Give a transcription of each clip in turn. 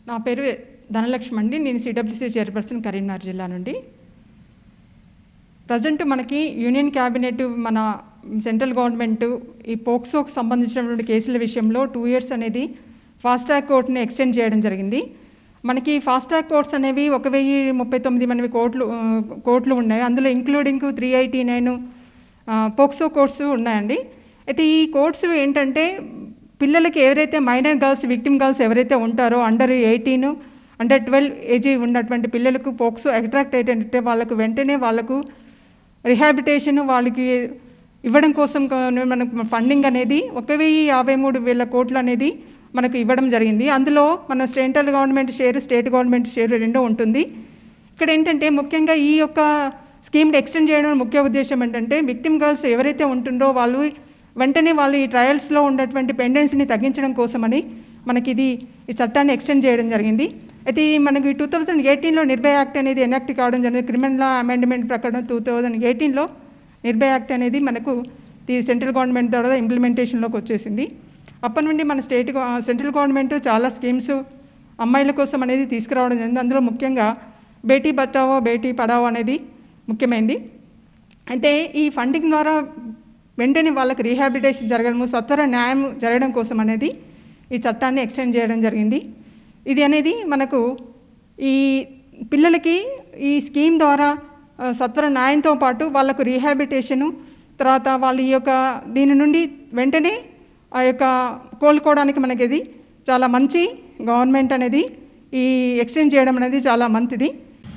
నా పేరు ధనలక్ష్మి అండి నేను సిడబ్ల్యూసీ చైర్పర్సన్ కరీంనగర్ జిల్లా నుండి ప్రజెంట్ మనకి యూనియన్ క్యాబినెట్ మన సెంట్రల్ గవర్నమెంట్ ఈ పోక్సోకు సంబంధించినటువంటి కేసుల విషయంలో టూ ఇయర్స్ అనేది ఫాస్ట్ ట్రాక్ కోర్టుని ఎక్స్టెండ్ చేయడం జరిగింది మనకి ఫాస్ట్ ట్రాక్ కోర్ట్స్ అనేవి ఒక వెయ్యి ముప్పై తొమ్మిది మనవి కోర్టులు ఆ, కోర్టులు ఉన్నాయి అందులో including three eighty nine POCSO courts ఉన్నాయండి అయితే ఈ కోర్ట్స్ ఏంటంటే పిల్లలకి ఎవరైతే మైనర్ గర్ల్స్ విక్టిమ్ గర్ల్స్ ఎవరైతే ఉంటారో under eighteen under twelve age ఉన్నటువంటి పిల్లలకు పోక్సో అట్రాక్ట్ అయ్యేటంటే వాళ్ళకు వెంటనే వాళ్ళకు రిహాబిటేషన్ వాళ్ళకి ఇవ్వడం కోసం క- మనకు ఫండింగ్ అనేది ఒక వెయ్యి యాభై మూడు వేల కోట్లు అనేది మనకు ఇవ్వడం జరిగింది అందులో మన central government share state government share రెండూ ఉంటుంది ఇక్కడ ఏంటంటే ముఖ్యంగా ఈ యొక్క స్కీమ్ని ఎక్స్టెండ్ చేయడం ముఖ్య ఉద్దేశం ఏంటంటే విక్టిమ్ గర్ల్స్ ఎవరైతే ఉంటుందో వాళ్ళు వెంటనే వాళ్ళు ఈ ట్రయల్స్లో ఉన్నటువంటి పెండెన్సీని తగ్గించడం కోసమని మనకి ఇది ఈ చట్టాన్ని ఎక్స్టెండ్ చేయడం జరిగింది అయితే ఈ మనకి టూ థౌజండ్ ఎయిటీన్లో నిర్భయ యాక్ట్ అనేది ఎనాక్ట్ కావడం జరిగింది క్రిమినల్ లా అమెండ్మెంట్ ప్రకారం టూ థౌజండ్ ఎయిటీన్లో నిర్భయ యాక్ట్ అనేది మనకు ఈ సెంట్రల్ గవర్నమెంట్ ద్వారా ఇంప్లిమెంటేషన్లోకి వచ్చేసింది అప్పటి నుండి మన స్టేట్ గవ- సెంట్రల్ గవర్నమెంట్ చాలా స్కీమ్స్ అమ్మాయిల కోసం అనేది తీసుకురావడం జరిగింది అందులో ముఖ్యంగా బేటీ బచావో బేటీ పడావో అనేది ముఖ్యమైనది అంటే ఈ ఫండింగ్ ద్వారా వెంటనే వాళ్ళకి రీహాబిలిటేషన్ జరగడము సత్వర న్యాయం జరగడం కోసం అనేది ఈ చట్టాన్ని ఎక్స్టెండ్ చేయడం జరిగింది ఇది అనేది మనకు ఈ పిల్లలకి ఈ స్కీమ్ ద్వారా ఆ, సత్వర న్యాయంతో పాటు వాళ్ళకు రీహాబిలిటేషను తర్వాత వాళ్ళ ఈ యొక్క దీని నుండి వెంటనే ఆ యొక్క కోలుకోవడానికి మనకి ఇది చాలా మంచి గవర్నమెంట్ అనేది ఈ ఎక్స్టెండ్ చేయడం అనేది చాలా మంచిది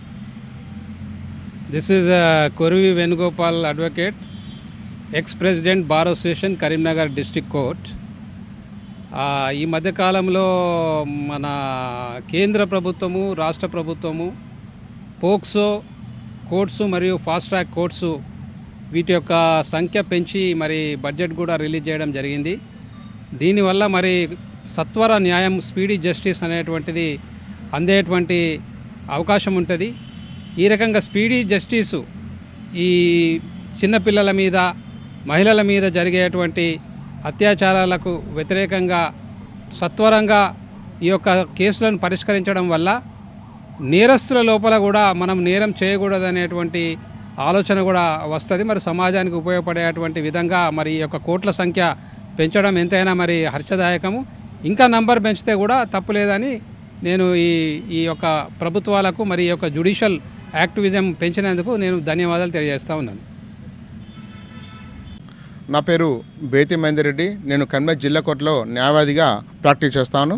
This is uh, Koruvi Venugopal advocate, ex-president Bar Association, Karimnagar district court ఈ మధ్యకాలంలో మన కేంద్ర ప్రభుత్వము రాష్ట్ర ప్రభుత్వము పోక్సో కోర్ట్స్ మరియు ఫాస్ట్ ట్రాక్ కోర్ట్స్ వీటి యొక్క సంఖ్య పెంచి మరి బడ్జెట్ కూడా రిలీజ్ చేయడం జరిగింది దీనివల్ల మరి సత్వర న్యాయం స్పీడీ జస్టిస్ అనేటువంటిది అందేటువంటి అవకాశం ఉంటుంది ఈ రకంగా స్పీడీ జస్టిసు ఈ చిన్నపిల్లల మీద మహిళల మీద జరిగేటువంటి అత్యాచారాలకు వ్యతిరేకంగా సత్వరంగా ఈ యొక్క కేసులను పరిష్కరించడం వల్ల నేరస్తుల లోపల కూడా మనం నేరం చేయకూడదనేటువంటి ఆలోచన కూడా వస్తుంది మరి సమాజానికి ఉపయోగపడేటువంటి విధంగా మరి ఈ యొక్క కోట్ల సంఖ్య పెంచడం ఎంతైనా మరి హర్షదాయకము ఇంకా నంబర్ పెంచితే కూడా తప్పులేదని నేను ఈ ఈ యొక్క ప్రభుత్వాలకు మరి ఈ యొక్క జుడిషియల్ యాక్టివిజం పెంచినందుకు నేను ధన్యవాదాలు తెలియజేస్తా ఉన్నాను నా పేరు బేతి మహేందర్ రెడ్డి నేను కన్మేర్ జిల్లా కోర్టులో న్యాయవాదిగా ప్రాక్టీస్ చేస్తాను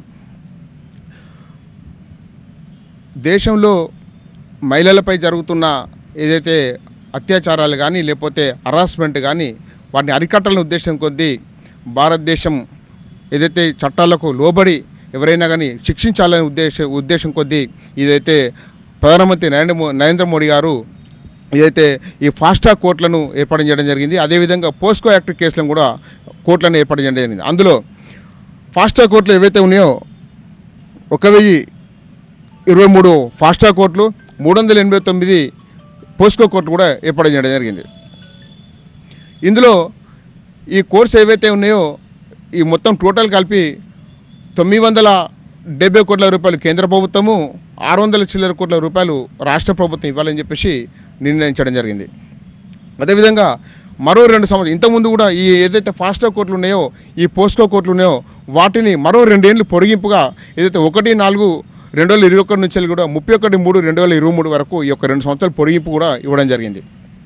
దేశంలో మహిళలపై జరుగుతున్న ఏదైతే అత్యాచారాలు కానీ లేకపోతే హరాస్మెంట్ కానీ వాటిని అరికట్టాలని ఉద్దేశం కొద్దీ భారతదేశం ఏదైతే చట్టాలకు లోబడి ఎవరైనా కానీ శిక్షించాలనే ఉద్దేశ ఉద్దేశం కొద్దీ ఇదైతే ప్రధానమంత్రి నరేంద్ర మో నరేంద్ర మోడీ గారు ఏదైతే ఈ ఫాస్ట్ ట్రాక్ కోర్టులను ఏర్పాటు చేయడం జరిగింది అదేవిధంగా పోస్కో యాక్ట్ కేసులను కూడా కోర్టులను ఏర్పాటు చేయడం జరిగింది అందులో ఫాస్ట్ ట్రాక్ కోర్టులు ఏవైతే ఉన్నాయో ఒక వెయ్యి ఇరవై మూడు ఫాస్ట్ ట్రాక్ కోర్టులు మూడు వందల ఎనభై తొమ్మిది పోస్కో కోర్టు కూడా ఏర్పాటు చేయడం జరిగింది ఇందులో ఈ కోర్స్ ఏవైతే ఉన్నాయో ఈ మొత్తం టోటల్ కలిపి తొమ్మిది వందల డెబ్బై కోట్ల రూపాయలు కేంద్ర ప్రభుత్వము ఆరు వందల చిల్లర కోట్ల రూపాయలు రాష్ట్ర ప్రభుత్వం ఇవ్వాలని చెప్పేసి నిర్ణయించడం జరిగింది అదేవిధంగా మరో రెండు సంవత్సరాలు ఇంతకుముందు కూడా ఈ ఏదైతే ఫాస్ట్రాక్ కోర్టులు ఉన్నాయో ఈ పోస్కో కోర్టులు ఉన్నాయో వాటిని మరో రెండేళ్ళు పొడిగింపుగా ఏదైతే ఒకటి నాలుగు రెండు వేల ఇరవై ఒకటి నుంచి కూడా ముప్పై ఒకటి మూడు రెండు వేల ఇరవై మూడు వరకు ఈ యొక్క రెండు సంవత్సరాలు పొడిగింపు కూడా ఇవ్వడం జరిగింది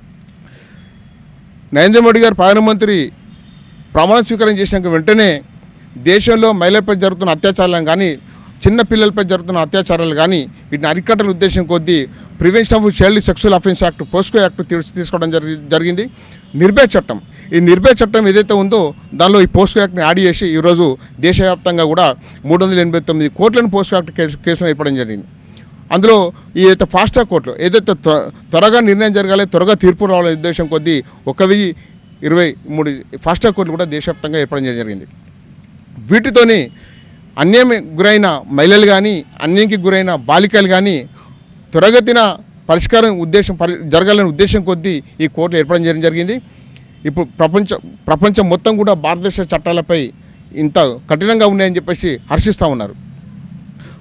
నరేంద్ర మోడీ గారు ప్రధానమంత్రి ప్రమాణ స్వీకారం చేసినాక వెంటనే దేశంలో మహిళలపై జరుగుతున్న అత్యాచారాలను కానీ చిన్న పిల్లలపై జరుగుతున్న అత్యాచారాలు కానీ వీటిని అరికట్టల ఉద్దేశం కొద్దీ prevention of child sexual offence act POCSO act తీసు- తీసుకోవడం జరిగి జరిగింది నిర్భయ చట్టం ఈ నిర్భయ చట్టం ఏదైతే ఉందో దానిలో ఈ పోస్కో యాక్ట్ని యాడ్ చేసి ఈరోజు దేశవ్యాప్తంగా కూడా మూడు వందల ఎనభై తొమ్మిది కోట్లను పోస్కో యాక్ట్ కేసు కేసులను ఇవ్వడం జరిగింది అందులో ఈ అయితే ఫాస్ట్ ట్రాక్ కోర్టులో ఏదైతే త్వ- త్వరగా నిర్ణయం జరగాలి త్వరగా తీర్పు రావాలనే ఉద్దేశం కొద్దీ ఒక వెయ్యి ఇరవై మూడు ఫాస్ట్ ట్రాక్ కోర్టులు కూడా దేశవ్యాప్తంగా ఏర్పడడం జరిగింది వీటితోని అన్యాయం గురైన మహిళలు కానీ అన్యాయంకి గురైన బాలికలు కానీ త్వరగతిన పరిష్కారం ఉద్దేశం పరి జరగాలనే ఉద్దేశం కొద్దీ ఈ కోర్టులు ఏర్పడడం జరి- జరిగింది ఇప్పుడు ప్రపంచ ప్రపంచం మొత్తం కూడా భారతదేశ చట్టాలపై ఇంత కఠినంగా ఉన్నాయని చెప్పేసి హర్షిస్తూ ఉన్నారు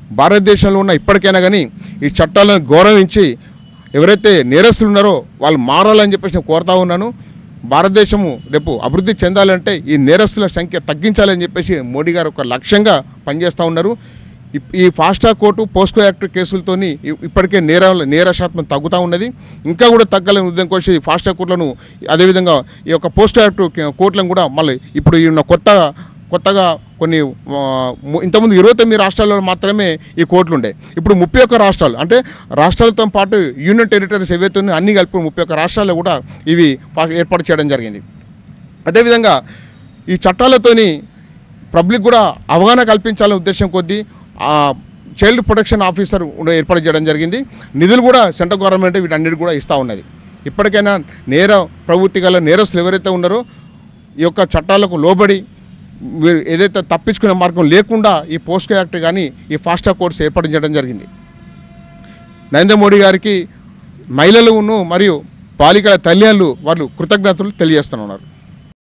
భారతదేశంలో ఉన్న ఇప్పటికైనా కానీ ఈ చట్టాలను గౌరవించి ఎవరైతే నేరస్తులు ఉన్నారో వాళ్ళు మారాలని చెప్పేసి నేను కోరుతా ఉన్నాను భారతదేశము రేపు అభివృద్ధి చెందాలంటే ఈ నేరస్తుల సంఖ్య తగ్గించాలని చెప్పేసి మోడీ గారు ఒక లక్ష్యంగా పనిచేస్తూ ఉన్నారు ఇప్- ఈ fast track court POCSO act కేసులతోని ఇ- ఇప్పటికే నేర నేర శాతం తగ్గుతూ ఉన్నది ఇంకా కూడా తగ్గాలని ఉద్దేశం కోసం ఈ ఫాస్ట్ ట్రాక్ కోర్టులను అదేవిధంగా ఈ యొక్క పోస్కో యాక్ట్ కే- కోర్టులను కూడా మళ్ళీ ఇప్పుడు ఈ ఉన్న కొత్త కొత్తగా కొన్ని ఆ, ము- ఇంతకుముందు ఇరవై తొమ్మిది రాష్ట్రాల్లో మాత్రమే ఈ కోర్టులు ఉండే ఇప్పుడు ముప్పై ఒక్క రాష్ట్రాలు అంటే రాష్ట్రాలతో పాటు యూనియన్ టెరిటరీస్ ఏవైతే ఉన్నాయో అన్ని కలిపి ముప్పై ఒక్క రాష్ట్రాల్లో కూడా ఇవి పా- ఏర్పాటు చేయడం జరిగింది అదేవిధంగా ఈ చట్టాలతోని పబ్లిక్ కూడా అవగాహన కల్పించాలనే ఉద్దేశం కొద్దీ ఆ చైల్డ్ ప్రొటెక్షన్ ఆఫీసర్ ఉండే ఏర్పాటు చేయడం జరిగింది నిధులు కూడా సెంట్రల్ గవర్నమెంట్ వీటన్నిటి కూడా ఇస్తూ ఉన్నది ఇప్పటికైనా నేర ప్రవృత్తి గల నేరస్తులు ఎవరైతే ఉన్నారో ఈ యొక్క చట్టాలకు లోబడి వీరు ఏదైతే తప్పించుకునే మార్గం లేకుండా ఈ పోస్కో యాక్ట్ కానీ ఈ ఫాస్ట్ ట్రాక్ కోర్ట్స్ ఏర్పాటు చేయడం జరిగింది నరేంద్ర మోడీ గారికి మహిళలను మరియు బాలికల తల్లిదండ్రులు వాళ్ళు కృతజ్ఞతలు తెలియజేస్తున్నారు